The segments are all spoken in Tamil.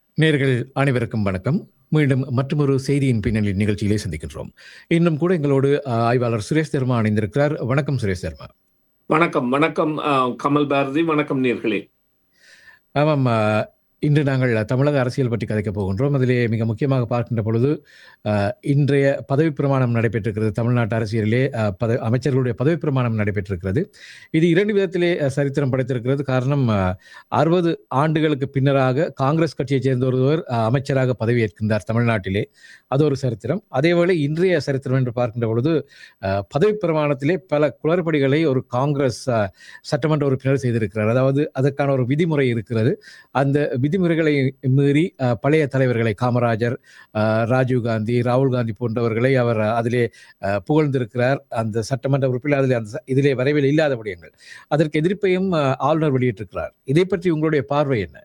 நேர்கள் அனைவருக்கும் வணக்கம் மீண்டும் மற்றொரு செய்தியின் பின்னணி நிகழ்ச்சியிலே சந்திக்கின்றோம் இன்னும் கூட எங்களோடு அஹ், ஆய்வாளர் சுரேஷ் தர்மா இணைந்திருக்கிறார் வணக்கம் சுரேஷ் தர்மா வணக்கம் வணக்கம் அஹ், கமல் பாரதி வணக்கம் நேர்களே ஆமாம் அஹ், இன்று நாங்கள் தமிழக அரசியல் பற்றி கதைக்கப் போகின்றோம் அதிலே மிக முக்கியமாக பார்க்கின்ற பொழுது அஹ், இன்றைய பதவி பிரமாணம் நடைபெற்றிருக்கிறது தமிழ்நாட்டு அரசியலிலே அஹ், பத அமைச்சர்களுடைய பதவி பிரமாணம் நடைபெற்றிருக்கிறது இது இரண்டு விதத்திலே அஹ், சரித்திரம் படைத்திருக்கிறது காரணம் அறுபது ஆண்டுகளுக்கு பின்னராக காங்கிரஸ் கட்சியைச் சேர்ந்த ஒருவர் அஹ், அமைச்சராக பதவியேற்கின்றார் தமிழ்நாட்டிலே அது ஒரு சரித்திரம் அதேவேளை இன்றைய சரித்திரம் என்று பார்க்கின்ற பொழுது அஹ், பதவி பிரமாணத்திலே பல குளறுபடிகளை ஒரு காங்கிரஸ் அஹ், சட்டமன்ற உறுப்பினர் செய்திருக்கிறார் அதாவது அதற்கான ஒரு விதிமுறை இருக்கிறது அந்த விதிமுறைகளை மீறி அஹ், பழைய தலைவர்களை காமராஜர் அஹ், ராஜீவ் காந்தி ராகுல் காந்தி போன்றவர்களை அவர் அதிலே அஹ், புகழ்ந்திருக்கிறார் அந்த சட்டமன்ற உறுப்பினர் அதிலே அந்த ச- இதிலே வரைவில் இல்லாத விடயங்கள் அதற்கு எதிர்ப்பையும் அஹ், ஆளுநர் வெளியிட்டிருக்கிறார் இதை பற்றி உங்களுடைய பார்வை என்ன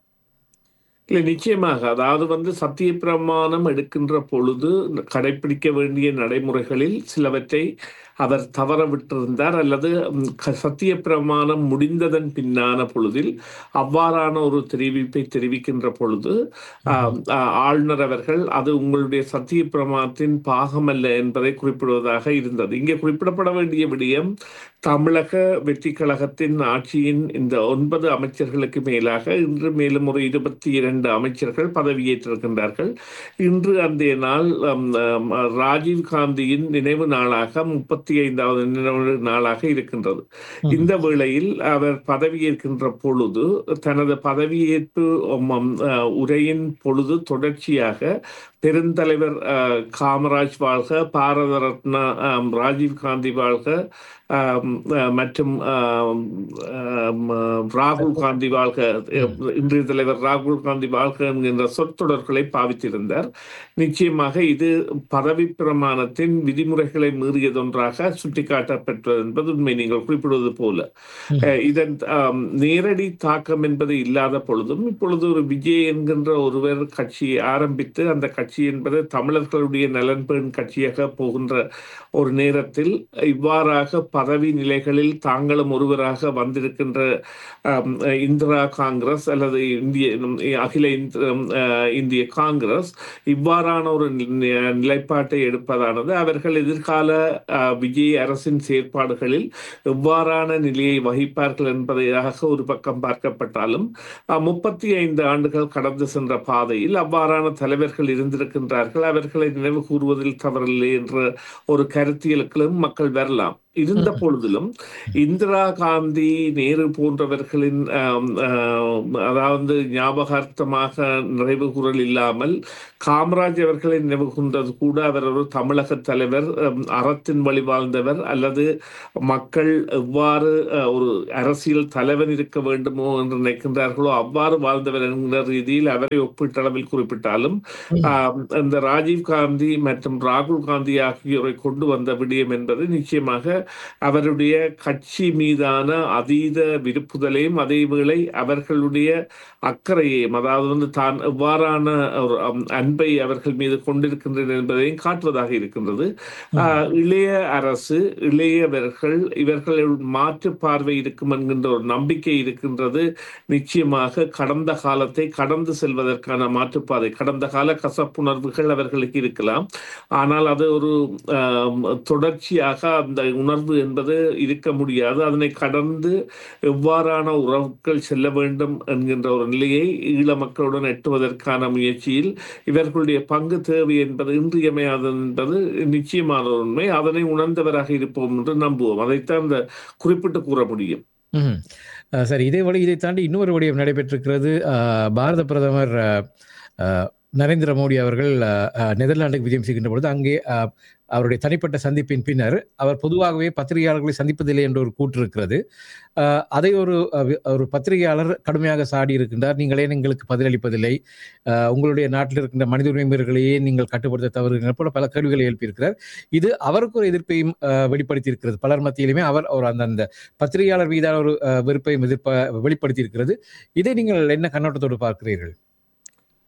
இல்லை நிச்சயமாக அதாவது வந்து சத்திய பிரமாணம் எடுக்கின்ற பொழுது கடைபிடிக்க வேண்டிய நடைமுறைகளில் சிலவற்றை அவர் தவற விட்டிருந்தார் அல்லது ம், க- சத்திய பிரமாணம் முடிந்ததன் பின்னான பொழுதில் அவ்வாறான ஒரு தெரிவிப்பை தெரிவிக்கின்ற பொழுது ஆம், ஆ, ஆளுநர் அவர்கள் அது உங்களுடைய சத்திய பிரமாணத்தின் பாகமல்ல என்பதை குறிப்பிடுவதாக இருந்தது இங்கே குறிப்பிடப்பட வேண்டிய விடயம் தமிழக வெற்றி கழகத்தின் ஆட்சியின் இந்த ஒன்பது அமைச்சர்களுக்கு மேலாக இன்று மேலும் ஒரு இருபத்தி இரண்டு அமைச்சர்கள் பதவியேற்றிருக்கின்றார்கள் இன்று அந்த நாள் ஹம், ஹம், ராஜீவ் காந்தியின் நினைவு நாளாக முப்பத்தி ஐந்தாவது நினைவு நாளாக இருக்கின்றது இந்த வேளையில் அவர் பதவியேற்கின்ற பொழுது தனது பதவியேற்பு ஹம், ஹம், அஹ், உரையின் பொழுது தொடர்ச்சியாக பெருந்தலைவர் அஹ், காமராஜ் வாழ்க பாரத ரத்னா ஹம், ராஜீவ் காந்தி வாழ்க ஆம், அஹ், மற்றும் ஆம், ஆம், ராகுல் காந்தி வாழ்க அஹ், இன்றைய தலைவர் ராகுல் காந்தி வாழ்க என்கின்ற சொற்றொடர்களை பாவித்திருந்தார் நிச்சயமாக இது பதவி பிரமாணத்தின் விதிமுறைகளை மீறியதொன்றாக சுட்டிக்காட்டப்பட்டது என்பது உண்மை நீங்கள் குறிப்பிடுவது போல அஹ், இதன் ஆம், நேரடி தாக்கம் என்பது இல்லாத பொழுதும் இப்பொழுது ஒரு விஜய் என்கின்ற ஒருவர் கட்சியை ஆரம்பித்து அந்த கட்சி என்பது தமிழர்களுடைய நலன்பெண் கட்சியாக போகின்ற ஒரு நேரத்தில் இவ்வாறாக பதவி நிலைகளில் தாங்களும் ஒருவராக வந்திருக்கின்ற ஆம், இந்திரா காங்கிரஸ் அல்லது இந்திய அகில இந்திர- அஹ், இந்திய காங்கிரஸ் இவ்வாறான ஒரு நி- நிலைப்பாட்டை எடுப்பதானது அவர்கள் எதிர்கால அஹ், விஜய் அரசின் செயற்பாடுகளில் எவ்வாறான நிலையை வகிப்பார்கள் என்பதாக ஒரு பக்கம் பார்க்கப்பட்டாலும் முப்பத்தி ஐந்து ஆண்டுகள் கடந்து சென்ற பாதையில் அவ்வாறான தலைவர்கள் இருந்திருக்கின்றார்கள் அவர்களை நினைவு கூறுவதில் தவறில்லை என்ற ஒரு கருத்தியலுக்கும் மக்கள் வரலாம் இருந்த பொழுதிலும் இந்திரா காந்தி நேரு போன்றவர்களின் ஆம், ஆம், அதாவது ஞாபகார்த்தமாக நிறைவு கூறல் இல்லாமல் காமராஜ் அவர்களை நினைவு கூர்ந்தது கூட அவர் ஒரு தமிழக தலைவர் ஆம், அறத்தின் வழி வாழ்ந்தவர் அல்லது மக்கள் எவ்வாறு அஹ், ஒரு அரசியல் தலைவன் இருக்க வேண்டுமோ என்று நினைக்கின்றார்களோ அவ்வாறு வாழ்ந்தவர் என்கிற ரீதியில் அவரை ஒப்பீட்டளவில் குறிப்பிட்டாலும் ஆம், இந்த ராஜீவ் காந்தி மற்றும் ராகுல் காந்தி ஆகியோரை கொண்டு வந்த விடயம் என்பது நிச்சயமாக அவருடைய கட்சி மீதான அதீத விருப்புதலையும் அதேவேளை அவர்களுடைய அக்கறையையும் அதாவது வந்து தான் எவ்வாறான ஒரு அம், அன்பை அவர்கள் மீது கொண்டிருக்கின்றனர் என்பதையும் காட்டுவதாக இருக்கின்றது ஆஹ், இளைய அரசு இளையவர்கள் இவர்கள் மாற்று பார்வை இருக்கும் என்கின்ற ஒரு நம்பிக்கை இருக்கின்றது நிச்சயமாக கடந்த காலத்தை கடந்து செல்வதற்கான மாற்றுப்பாதை கடந்த கால கசப்புணர்வுகள் அவர்களுக்கு இருக்கலாம் ஆனால் அது ஒரு ஆம், தொடர்ச்சியாக அந்த உணர்வு என்பது இருக்க முடியாது அதனை கடந்து எவ்வாறான உறவுகள் செல்ல வேண்டும் என்கின்ற ஒரு நிலையை ஈழ மக்களுடன் எட்டுவதற்கான முயற்சியில் இவர்களுடைய பங்கு தேவை என்பது இன்றியமையாதது என்பது நிச்சயமான ஒரு உண்மை அதனை உணர்ந்தவராக இருப்போம் என்று நம்புவோம் அதைத்தான் அந்த குறிப்பிட்டு கூற முடியும் ம்ஹும். அஹ் சரி இதே வழி இதை தாண்டி இன்னொரு விடயம் நடைபெற்றிருக்கிறது அஹ், பாரத பிரதமர் அஹ், அஹ், நரேந்திர மோடி அவர்கள் அஹ், அஹ், நெதர்லாந்துக்கு விஜயம் செய்கின்ற பொழுது அங்கே அஹ், அவருடைய தனிப்பட்ட சந்திப்பின் பின்னர் அவர் பொதுவாகவே பத்திரிகையாளர்களை சந்திப்பதில்லை என்ற ஒரு கூற்று இருக்கிறது அஹ், அதை ஒரு அஹ், வி- ஒரு பத்திரிகையாளர் கடுமையாக சாடி இருக்கின்றார் நீங்கள் ஏன் எங்களுக்கு பதிலளிப்பதில்லை அஹ், உங்களுடைய நாட்டில் இருக்கின்ற மனித உரிமை மீறல்களையே நீங்கள் கட்டுப்படுத்த தவறுகிற போல பல கேள்விகளை எழுப்பியிருக்கிறார் இது அவருக்கு ஒரு எதிர்ப்பையும் அஹ், வெளிப்படுத்தி இருக்கிறது பலர் மத்தியிலுமே அவர் ஒரு அந்த அந்த பத்திரிகையாளர் மீதான ஒரு அஹ், வெறுப்பையும் எதிர்ப்ப வெளிப்படுத்தி இருக்கிறது இதை நீங்கள் என்ன கண்ணோட்டத்தோடு பார்க்கிறீர்கள்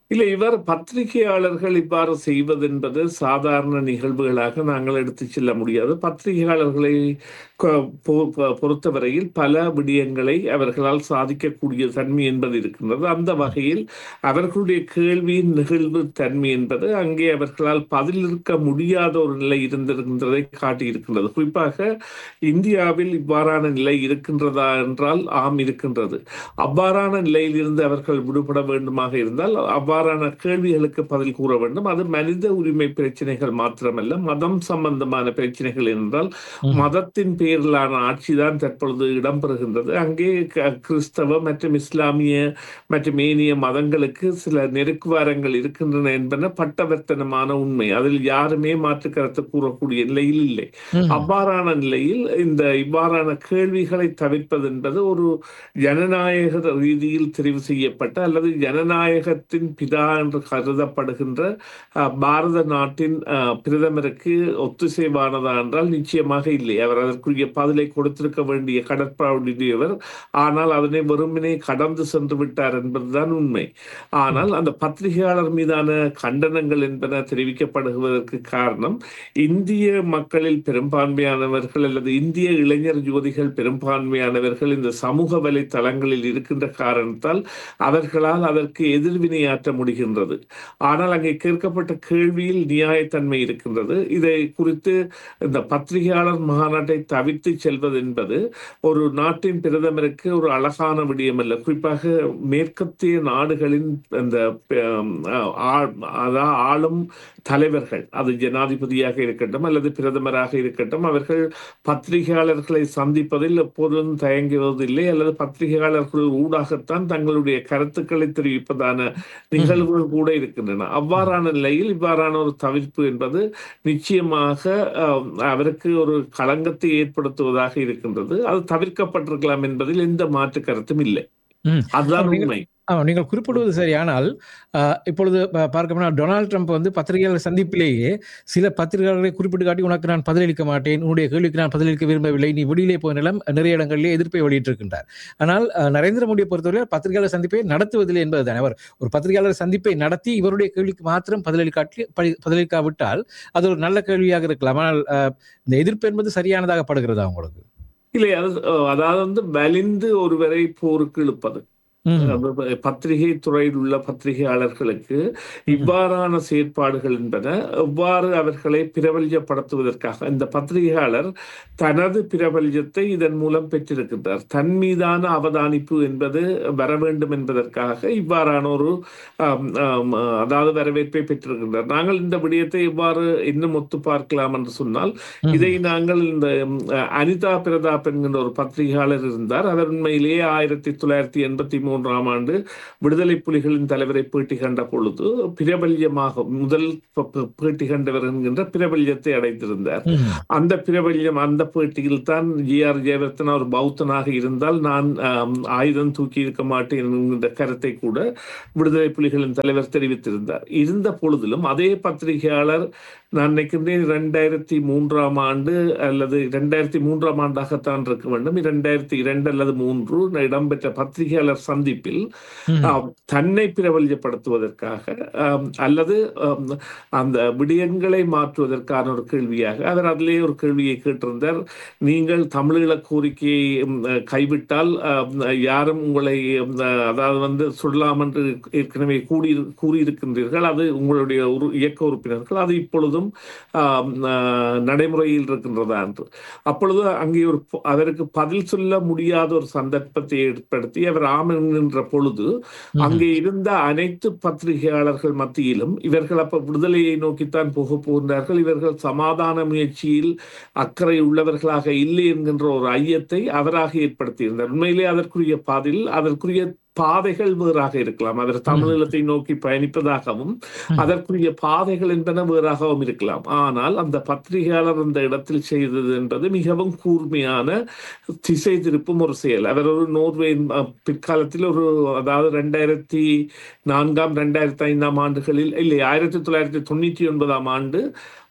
இல்லை இவர் பத்திரிகையாளர்கள் இவ்வாறு செய்வதென்பது சாதாரண நிகழ்வுகளாக நாங்கள் எடுத்துச் செல்ல முடியாது பத்திரிகையாளர்களை கொ- பொ- பொ- பொறுத்தவரையில் பல விடயங்களை அவர்களால் சாதிக்கக்கூடிய தன்மை என்பது இருக்கின்றது அந்த வகையில் அவர்களுடைய கேள்வியின் நிகழ்வு தன்மை என்பது அங்கே அவர்களால் பதிலிருக்க முடியாத ஒரு நிலை இருந்திருக்கின்றதை காட்டியிருக்கின்றது குறிப்பாக இந்தியாவில் இவ்வாறான நிலை இருக்கின்றதா என்றால் ஆம் இருக்கின்றது அவ்வாறான நிலையில் இருந்து அவர்கள் விடுபட வேண்டுமாக இருந்தால் அவ்வாறான கேள்விகளுக்கு பதில் கூற வேண்டும் அது மனித உரிமை பிரச்சனைகள் மாத்திரமல்ல மதம் சம்பந்தமான பிரச்சனைகள் என்றால் ம். மதத்தின் பேரிலான ஆட்சிதான் தற்பொழுது இடம்பெறுகின்றது அங்கே க- கிறிஸ்தவ மற்றும் இஸ்லாமிய மற்றும் ஏனைய மதங்களுக்கு சில நெருக்குவாரங்கள் இருக்கின்றன என்பன பட்டவர்த்தனமான உண்மை அதில் யாருமே மாற்று கருத்து கூறக்கூடிய நிலையில் இல்லை ம். அவ்வாறான நிலையில் இந்த இவ்வாறான கேள்விகளை தவிர்ப்பது என்பது ஒரு ஜனநாயக ரீதியில் தெரிவு செய்யப்பட்ட அல்லது ஜனநாயகத்தின் பிதா என்று கருதப்படுகின்ற அஹ், பாரத நாட்டின் அஹ், பிரதமருக்கு ஒத்துசைவானதா என்றால் நிச்சயமாக இல்லை அவர் அதற்குரிய பதிலை கொடுத்திருக்க வேண்டிய கடற்பாவுடையவர் ஆனால் அதனை வெறுமனே கடந்து சென்று விட்டார் என்பதுதான் உண்மை ஆனால் அந்த பத்திரிகையாளர் மீதான கண்டனங்கள் என்பன தெரிவிக்கப்படுவதற்கு காரணம் இந்திய மக்களில் பெரும்பான்மையானவர்கள் அல்லது இந்திய இளைஞர் யுவதிகள் பெரும்பான்மையானவர்கள் இந்த சமூக வலைத்தளங்களில் இருக்கின்ற காரணத்தால் அவர்களால் அதற்கு எதிர்வினையாற்ற முடிகின்றது ஆனால் அங்கே கேட்கப்பட்ட கேள்வியில் நியாயத்தன்மை இருக்கின்றது இதை குறித்து இந்த பத்திரிகையாளர் மாநாட்டை தவிர்த்து செல்வது என்பது ஒரு நாட்டின் பிரதமருக்கு ஒரு அழகான விடயம் அல்ல குறிப்பாக மேற்கத்திய நாடுகளின் இந்த ஆம், ஆ- அதாவது ஆளும் தலைவர்கள் அது ஜனாதிபதியாக இருக்கட்டும் அல்லது பிரதமராக இருக்கட்டும் அவர்கள் பத்திரிகையாளர்களை சந்திப்பதில் எப்போதும் தயங்குவதில்லை அல்லது பத்திரிகையாளர்கள் ஊடாகத்தான் தங்களுடைய கருத்துக்களை தெரிவிப்பதான நிகழ்வுகள் கூட இருக்கின்றன அவ்வாறான நிலையில் இவ்வாறான ஒரு தவிர்ப்பு என்பது நிச்சயமாக ஆம், அவருக்கு ஒரு களங்கத்தை ஏற்படுத்துவதாக இருக்கின்றது அது தவிர்க்கப்பட்டிருக்கலாம் என்பதில் எந்த மாற்று கருத்தும் இல்லை ம். அதுதான் நீங்கள் உண்மை ஆமா, நீங்கள் குறிப்பிடுவது சரியானால் அஹ், இப்பொழுது ப- பார்க்க போனால் டொனால்ட் ட்ரம்ப் வந்து பத்திரிகையாளர் சந்திப்பிலேயே சில பத்திரிகையாளர்களை குறிப்பிட்டு காட்டி உனக்கு நான் பதிலளிக்க மாட்டேன் உன்னுடைய கேள்விக்கு நான் பதிலளிக்க விரும்பவில்லை நீ வெளியிலே போய் நிலம் நிறைய இடங்களிலே எதிர்ப்பை வெளியிட்டிருக்கின்றார் ஆனால் அஹ், நரேந்திர மோடியை பொறுத்தவரை பத்திரிகையாளர் சந்திப்பை நடத்துவதில்லை என்பதுதான் அவர் ஒரு பத்திரிகையாளர் சந்திப்பை நடத்தி இவருடைய கேள்விக்கு மாத்திரம் பதிலளிக்காட்டி பதி- பதிலளிக்காவிட்டால் அது ஒரு நல்ல கேள்வியாக இருக்கலாம் ஆனால் அஹ், இந்த எதிர்ப்பு என்பது சரியானதாக படுகிறதா உங்களுக்கு இல்லை அது அஹ், அதாவது வந்து வலிந்து ஒருவரை போருக்கு இழுப்பது ம். அதாவது பத்திரிகை துறையில் உள்ள பத்திரிகையாளர்களுக்கு இவ்வாறான செயற்பாடுகள் என்பன எவ்வாறு அவர்களை பிரபல்யப்படுத்துவதற்காக இந்த பத்திரிகையாளர் தனது பிரபல்யத்தை இதன் மூலம் பெற்றிருக்கின்றார் தன் மீதான அவதானிப்பு என்பது வர வேண்டும் என்பதற்காக இவ்வாறான ஒரு ஆம், ஆம், அதாவது வரவேற்பை பெற்றிருக்கின்றார் நாங்கள் இந்த விடயத்தை இவ்வாறு இன்னும் ஒத்து பார்க்கலாம் என்று சொன்னால் ம். இதை நாங்கள் இந்த ம், அனிதா பிரதாப் என்கின்ற ஒரு பத்திரிகையாளர் இருந்தார் அவர் உண்மையிலேயே ஆயிரத்தி தொள்ளாயிரத்தி எண்பத்தி மூன்றாம் ஆண்டு விடுதலை புலிகளின் தலைவரை பேட்டி கண்ட பொழுது பிரபல்யமாக முதல் ப- ப- பேட்டி கண்டவர் என்கின்ற பிரபல்யத்தை அடைந்திருந்தார் ம். அந்த பிரபல்யம் அந்த பேட்டியில் தான் ஜி ஆர் ஜெயவர்த்தனா ஒரு பௌத்தனாக இருந்தால் நான் ஆம், ஆயுதம் தூக்கி இருக்க மாட்டேன் என்கின்ற கருத்தை கூட விடுதலை புலிகளின் தலைவர் தெரிவித்திருந்தார் இருந்த பொழுதிலும் அதே பத்திரிகையாளர் நான் நினைக்கின்றேன் இரண்டாயிரத்தி மூன்றாம் ஆண்டு அல்லது இரண்டாயிரத்தி மூன்றாம் ஆண்டாகத்தான் இருக்க வேண்டும் இரண்டாயிரத்தி இரண்டு அல்லது மூன்று இடம்பெற்ற பத்திரிகையாளர் சந்திப்பில் ம். ஆம், தன்னை பிரபல்யப்படுத்துவதற்காக ஆம், அல்லது ஆம், அந்த விடயங்களை மாற்றுவதற்கான ஒரு கேள்வியாக அவர் அதிலே ஒரு கேள்வியை கேட்டிருந்தார் நீங்கள் தமிழீழ கோரிக்கையை ம், கைவிட்டால் ஆம், யாரும் உங்களை ம், அதாவது வந்து சொல்லலாம் என்று ஏற்கனவே கூடி கூறியிருக்கின்றீர்கள் அது உங்களுடைய ஒரு இயக்க உறுப்பினர்கள் அது இப்பொழுதும் ஆம், ஆ, நடைமுறையில் இருக்கின்றதா என்று அப்பொழுது அங்கே ஒரு பொ- அதற்கு பதில் சொல்ல முடியாத ஒரு சந்தர்ப்பத்தை ஏற்படுத்தி அவர் ஆம் என்கின்ற பொழுது ம். அங்கே இருந்த அனைத்து பத்திரிகையாளர்கள் மத்தியிலும் இவர்கள் அப்ப விடுதலையை நோக்கித்தான் போக போகின்றார்கள் இவர்கள் சமாதான முயற்சியில் அக்கறை உள்ளவர்களாக இல்லை என்கின்ற ஒரு ஐயத்தை அவராக ஏற்படுத்தியிருந்தார் உண்மையிலே அதற்குரிய பதில் அதற்குரிய பாதைகள் வேறாக இருக்கலாம் அவர் தமிழீழத்தை நோக்கி பயணிப்பதாகவும் ம். அதற்குரிய பாதைகள் என்பன வேறாகவும் இருக்கலாம் ஆனால் அந்த பத்திரிகையாளர் அந்த இடத்தில் செய்தது என்பது மிகவும் கூர்மையான திசை திருப்பும் ஒரு செயல் அவர் ஒரு நோர்வே அஹ், பிற்காலத்தில் ஒரு அதாவது ரெண்டாயிரத்தி நான்காம் ரெண்டாயிரத்தி ஐந்தாம் ஆண்டுகளில் இல்லை ஆயிரத்தி தொள்ளாயிரத்தி தொண்ணூற்றி ஒன்பதாம் ஆண்டு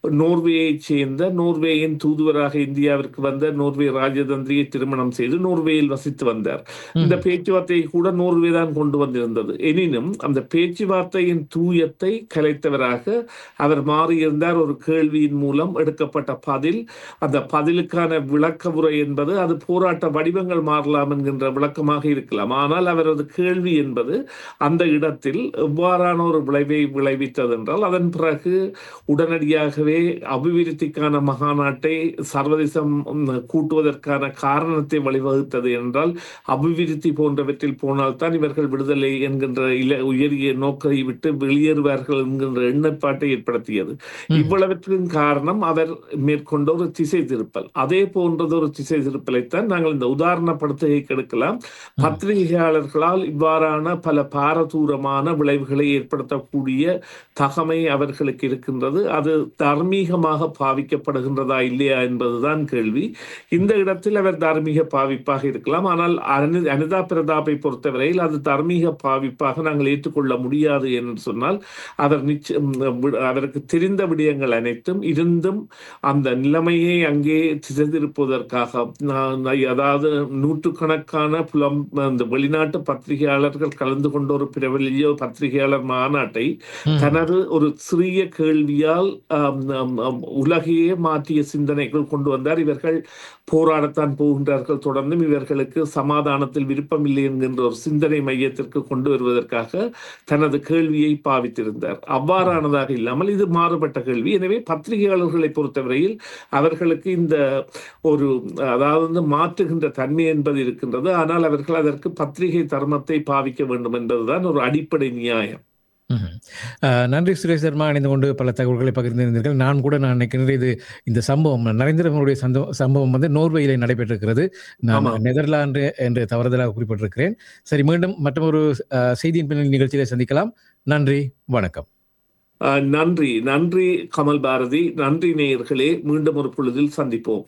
நோர்வேயைச் சேர்ந்த நோர்வேயின் தூதுவராக இந்தியாவிற்கு வந்த நோர்வே ராஜதந்திரியை திருமணம் செய்து நோர்வேயில் வசித்து வந்தார் இந்த பேச்சுவார்த்தையை கூட நோர்வே தான் கொண்டு வந்திருந்தது எனினும் அந்த பேச்சுவார்த்தையின் தூயத்தை கலைத்தவராக அவர் மாறியிருந்தார் ஒரு கேள்வியின் மூலம் எடுக்கப்பட்ட பதில் அந்த பதிலுக்கான விளக்க உரை என்பது அது போராட்ட வடிவங்கள் மாறலாம் என்கின்ற விளக்கமாக இருக்கலாம் ஆனால் அவரது கேள்வி என்பது அந்த இடத்தில் எவ்வாறான ஒரு விளைவை விளைவித்தது என்றால் அதன் பிறகு உடனடியாகவே அபிவிருத்திக்கான மகாநாட்டை சர்வதேசம் ம், கூட்டுவதற்கான காரணத்தை வழிவகுத்தது என்றால் அபிவிருத்தி போன்றவற்றில் போனால்தான் இவர்கள் விடுதலை என்கின்ற இல உயரிய நோக்கை விட்டு வெளியேறுவார்கள் என்கின்ற எண்ணப்பாட்டை ஏற்படுத்தியது இவ்வளவற்றின் காரணம் அவர் மேற்கொண்ட ஒரு திசை திருப்பல் அதே போன்றது ஒரு திசை திருப்பலைத்தான் நாங்கள் இந்த உதாரணப்படுத்தையை கெடுக்கலாம் பத்திரிகையாளர்களால் இவ்வாறான பல பாரதூரமான விளைவுகளை ஏற்படுத்தக்கூடிய தகமை அவர்களுக்கு இருக்கின்றது அது தார்மீகமாக பாவிக்கப்படுகின்றதா இல்லையா என்பதுதான் கேள்வி இந்த இடத்தில் அவர் தார்மீக பாவிப்பாக இருக்கலாம் ஆனால் அனு அனிதா பிரதாப்பை பொறுத்தவரையில் அது தார்மீக பாவிப்பாக நாங்கள் ஏற்றுக்கொள்ள முடியாது என்று சொன்னால் அவர் நிச்சயம் வி- அவருக்கு தெரிந்த விடயங்கள் அனைத்தும் இருந்தும் அந்த நிலைமையை அங்கே திசைதிருப்பதற்காக நான் அதாவது நூற்றுக்கணக்கான புலம் அந்த வெளிநாட்டு பத்திரிகையாளர்கள் கலந்து கொண்ட ஒரு பிரபலிய பத்திரிகையாளர் மாநாட்டை தனது ஒரு சிறிய கேள்வியால் ஆம், ஆம், ஆம், உலகையே மாற்றிய சிந்தனைகள் கொண்டு வந்தார் இவர்கள் போராடத்தான் போகின்றார்கள் தொடர்ந்தும் இவர்களுக்கு சமாதானத்தில் விருப்பம் இல்லை என்கின்ற ஒரு சிந்தனை மையத்திற்கு கொண்டு வருவதற்காக தனது கேள்வியை பாவித்திருந்தார் அவ்வாறானதாக இல்லாமல் இது மாறுபட்ட கேள்வி எனவே பத்திரிகையாளர்களை பொறுத்தவரையில் அவர்களுக்கு இந்த ஒரு அதாவது வந்து மாற்றுகின்ற தன்மை என்பது இருக்கின்றது ஆனால் அவர்கள் அதற்கு பத்திரிகை தர்மத்தை பாவிக்க வேண்டும் என்பதுதான் ஒரு அடிப்படை நியாயம் ம்ஹும். அஹ், நன்றி சுரேஷ் சர்மா இணைந்து கொண்டு பல தகவல்களை பகிர்ந்திருந்தீர்கள் நான் கூட நான் நினைக்கிறேன் இது இந்த சம்பவம் நரேந்திர மோடியுடைய சந்த- சம்பவம் வந்து நோர்வேயிலே நடைபெற்றிருக்கிறது நான் ஆமாம். நெதர்லாந்து என்று தவறுதலாக குறிப்பிட்டிருக்கிறேன் சரி மீண்டும் மற்றொரு அஹ், செய்தியின் பின்னணி நிகழ்ச்சியிலே சந்திக்கலாம் நன்றி வணக்கம் அஹ், நன்றி நன்றி கமல் பாரதி நன்றி நேயர்களே மீண்டும் ஒரு பொழுதில் சந்திப்போம்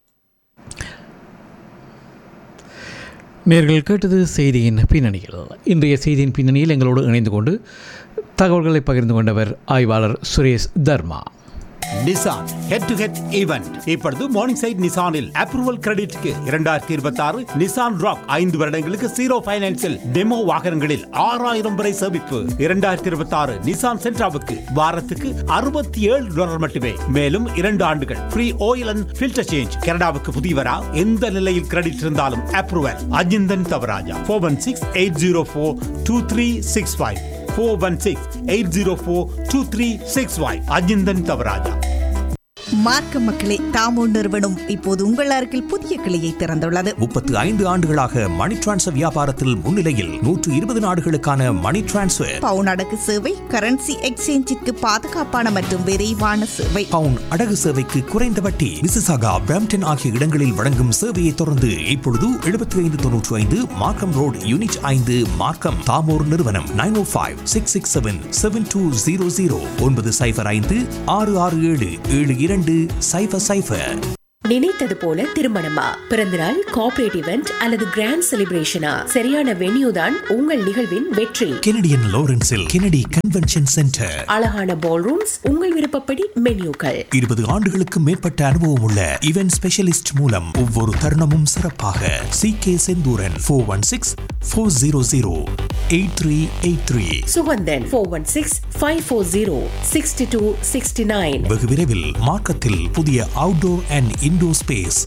நேர்கள் கேட்டது செய்தியின் பின்னணியில் இன்றைய செய்தியின் பின்னணியில் எங்களோடு இணைந்து கொண்டு தகவல்களை பகிர்ந்து கொண்டவர் ஆய்வாளர் Suresh Dharma Nissan head to head event இப்பொழுது மார்னிங் சைட் நிசானில் அப்ரூவல் கிரெடிட்க்கு இரண்டாயிரத்தி இருபத்தி ஆறு நிசான் ராக் ஐந்து வருடங்களுக்கு ஜீரோ பைனான்சில் டெமோ வாகனங்களில் ஆறாயிரம் வரை சேமிப்பு இரண்டாயிரத்தி இருபத்தி ஆறு நிசான் சென்ட்ராவுக்கு வாரத்துக்கு அறுபத்தி ஏழு டாலர் மட்டுமே மேலும் இரண்டு ஆண்டுகள் free oil and filter change கனடாவுக்கு புதியவரா எந்த நிலையில் கிரெடிட் இருந்தாலும் approval Ajinthan Thavaraja four one six eight zero four two three six five four one six eight zero four two three six five Ajinthan Thavaraja மார்க்க மக்களே தாமோ நிறுவனம் இப்போது உங்கள் அருகில் புதிய கிளையை திறந்துள்ளது முப்பத்து ஐந்து ஆண்டுகளாக மணி டிரான்ஸ்ஃபர் வியாபாரத்தில் முன்னிலையில் நூற்று இருபது நாடுகளுக்கான மணி டிரான்ஸ்ஃபர் பவுன் அடகு சேவை கரன்சி எக்ஸ்சேஞ்சிற்கு பாதுகாப்பான மற்றும் விரைவான சேவை பவுன் அடகு சேவைக்கு குறைந்த வட்டி மிசிசாகா பிரம்டன் ஆகிய இடங்களில் வழங்கும் சேவையை தொடர்ந்து இப்பொழுது எழுபத்தி ஐந்து தொன்னூற்றி ஐந்து மார்க்கம் ரோடு யூனிட் ஐந்து மார்க்கம் தாமோர் நிறுவனம் nine O five six six seven seven two zero zero ஒன்பது சைஃபர் ஐந்து ஆறு ஆறு ஏழு ஏழு இரண்டு சைஃபர் சைஃபர் நினைத்தது போல திருமணமா பிறந்தநாள் கார்ப்பரேட் இவெண்ட் அல்லது கிராண்ட் செலிப்ரேஷனா சரியான வென்யூ தான் உங்கள் நிகழ்வின் வெற்றி கெனடியன் லாரன்ஸில் கெனடி கன்வென்ஷன் சென்டர் அழகான பால் ரூம்ஸ் உங்கள் விருப்பப்படி மென்யூக்கள் இருபது ஆண்டுகளுக்கு மேற்பட்ட அனுபவம் உள்ள இவென்ட் ஸ்பெஷலிஸ்ட் மூலம் ஒவ்வொரு தருணமும் சிறப்பாக C K Senthuran four one six four zero zero eight three eight three Suganthan four one six five four zero sixty two sixty nine வெகு விரைவில் மார்க்கத்தில் புதிய outdoor and indoor space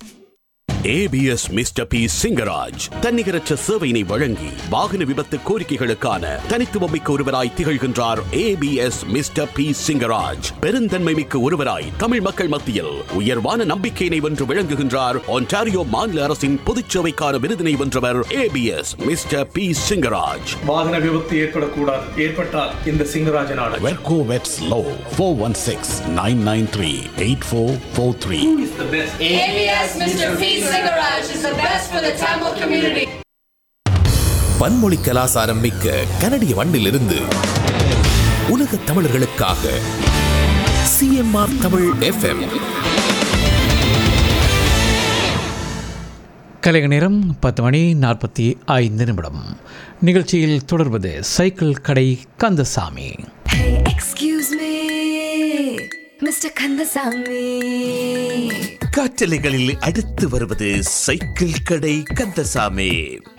ABS mister P Singaraj தன்னிகரற்ற சேவையினை வழங்கி வாகன விபத்து கோரிக்கைகளுக்கான தனித்துவமிக்க ஒருவராய் திகழ்கின்றார் ஏபிஎஸ் மிஸ்டர் பி சிங்கராஜ் பெருந்தன்மை மிக்க ஒருவராய் தமிழ் மக்கள் மத்தியில் உயர்வான நம்பிக்கையினை வென்று விளங்குகின்றார் ஒன்டாரியோ மாநில அரசின் பொதுச்சேவைக்கான விருதினை வென்றவர் ஏபிஎஸ் மிஸ்டர் பி சிங்கராஜ் வாகன விபத்து ஏற்படக்கூடாது ஏற்பட்டால் இந்த சிங்கராஜன் ஆடல் வெர்கோ வெட்ஸ் லோ four one six nine nine three eight four four three ABS Mr. P. Garage is the best for the Tamil community. பன்மொழி கலாசாரம் மிக்க கனடிய மண்ணிலிருந்து உலக தமிழர்களுக்காக சிஎம்ஆர் தமிழ் எஃப்எம் கலைக நேரம் பத்து மணி நாற்பத்தி ஐந்து நிமிடம் நிகழ்ச்சியில் தொடர்வது சைக்கிள் கடை Kandasamy Hey, excuse me. Mister Kandasamy காற்றலைகளில் அடுத்து வருவது சைக்கிள் கடை கந்தசாமி